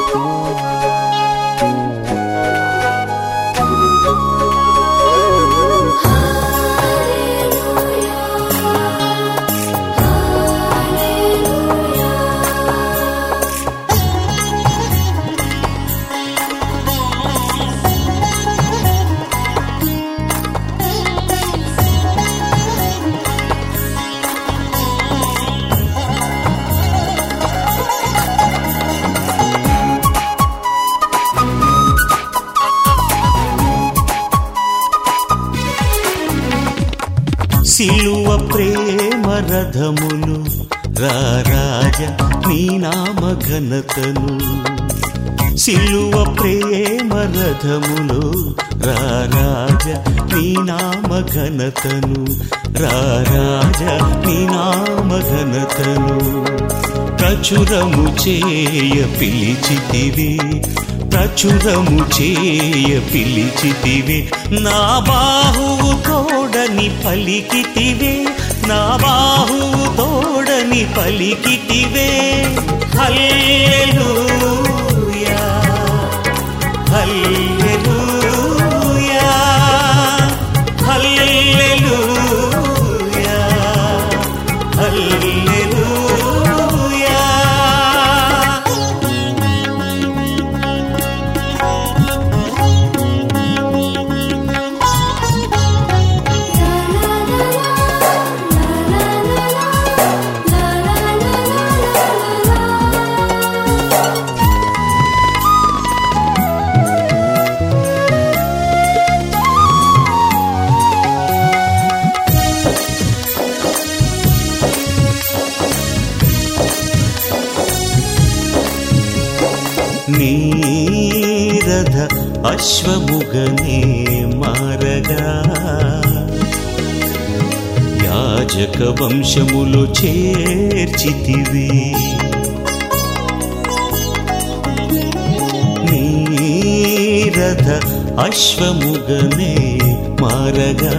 సిలువ ప్రేమ రథములు రారాజ నీ నామ ఘనతను సిలువ ప్రేమ రథములు రారాజ నీ నామ ఘనతను రారాజ నీ నామ ఘనతను ప్రచురము చేయ పిలిచితివి ప్రచురము చేయ పిలిచితివే నా బాహువు తోడని పలికితివే నా బాహువు తోడని పలికితివే హల్లెలూయా హల్లెలూయా హల్లెలూయా హల్లెలూయా నీరథ అశ్వముగనే మారగా యాజక వంశములో చేర్చితివి నీరథ అశ్వముగనే మారగా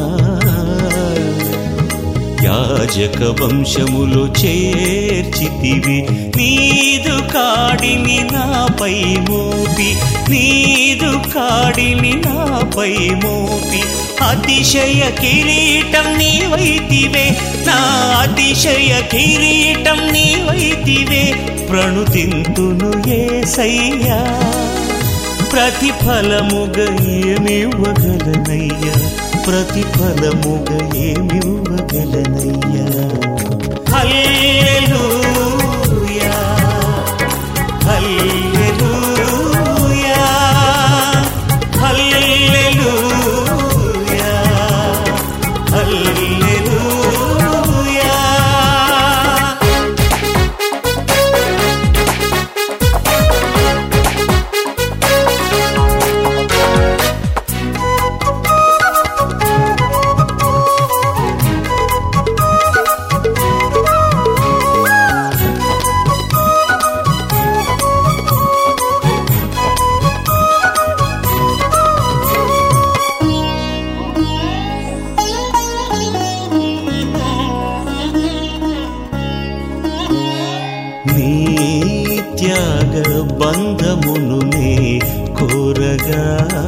యాజక వంశములో చేర్చితివి నీదు కాడిని నాపై మోపి నీదు కాడిని నాపై మోపి అతిశయ కిరీటం నీవైతివే నా అతిశయ కిరీటం నీవైతివే ప్రణుతింతును ఏసయ్యా ప్రతిఫలముగ ఏమివ్వగలనయ్యా ప్రతిఫలముగ ఏమివ్వగలనయ్యా హల్లెలూయా హల్లెలూయా హల్లెలూయా హల్లెలూయా నీ త్యాగ బంధమును నే కోరగా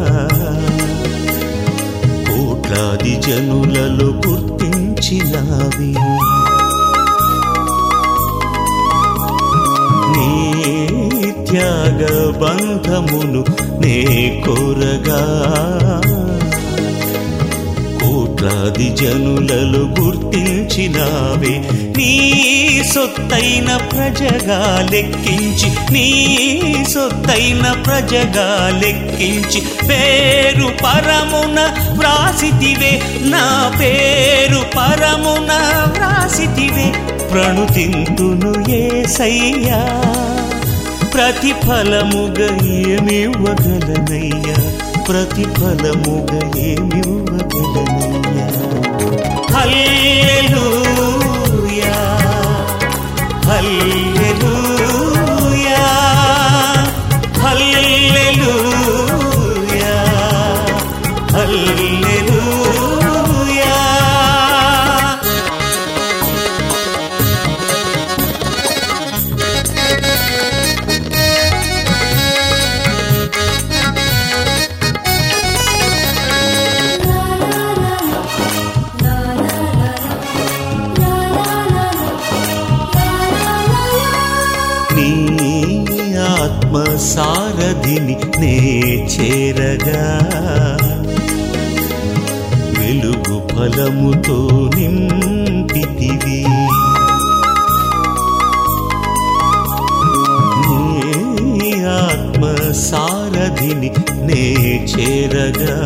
కోట్లాది జనులలో గుర్తించినావి నీ త్యాగ బంధమును నే కోరగా కోట్లాది జనులలో గుర్తించినావే నీ సొత్తైన ప్రజగా లెక్కించి నీ సొత్తైన ప్రజగా లెక్కించి పేరు పరమున వ్రాసితివే నా పేరు పరమున వ్రాసితివే ప్రణుతింతును ఏసయ్యా ప్రతిఫలముగ ఏమివ్వగలనయ్యా ప్రతిఫలముగ ఏమివ్వగలనయ్యా హల్లెలూయా హల్లెలూయా హల్లెలూయా హల్లెలూయా ఆత్మ సారథిని నే చేరగా వెలుగు ఫలముతో నింపితివి నీ ఆత్మ సారథిని నే చేరగా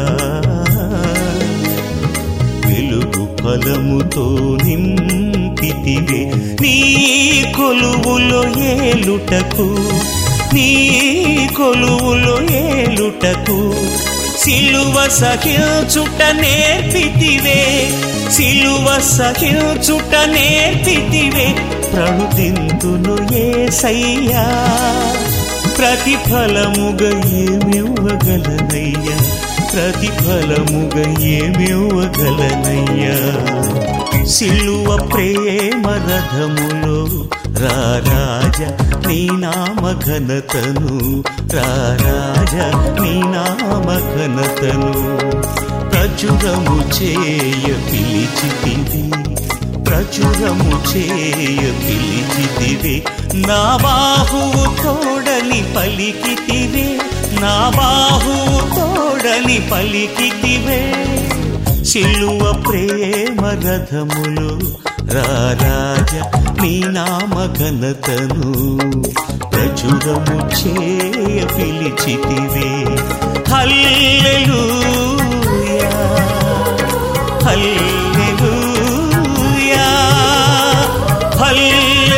వెలుగు ఫలముతో నింపితివే నీ కొలువులో ఏలుటకు నీ కొలువులో ఏలుటకు సిలువ సహించుట నేర్పితివే సిలువ సహించుట నేర్పితివే ప్రణుతింతును ఏసయ్యా ప్రతిఫలముగ ఏమివ్వగలనయ్యా ప్రతిఫలముగ ఏమివ్వగలనయ్యా సిలువ ప్రేమ రథములో రారాజ నీ నామ ఘనతను రారాజ నీ నామ ఘనతను ప్రచురము చేయ పిలిచితివి ప్రచురము చేయ పిలిచితివి నా బాహువు తోడని పలికితివే నా బాహువు తోడని పలికితివే సిలువ ప్రేమ రథములు రారాజ నీ నామ ఘనతను ప్రచురము చేయ పిలిచితివే హల్లెలూయా హల్లెలూయా హల్లెలూయా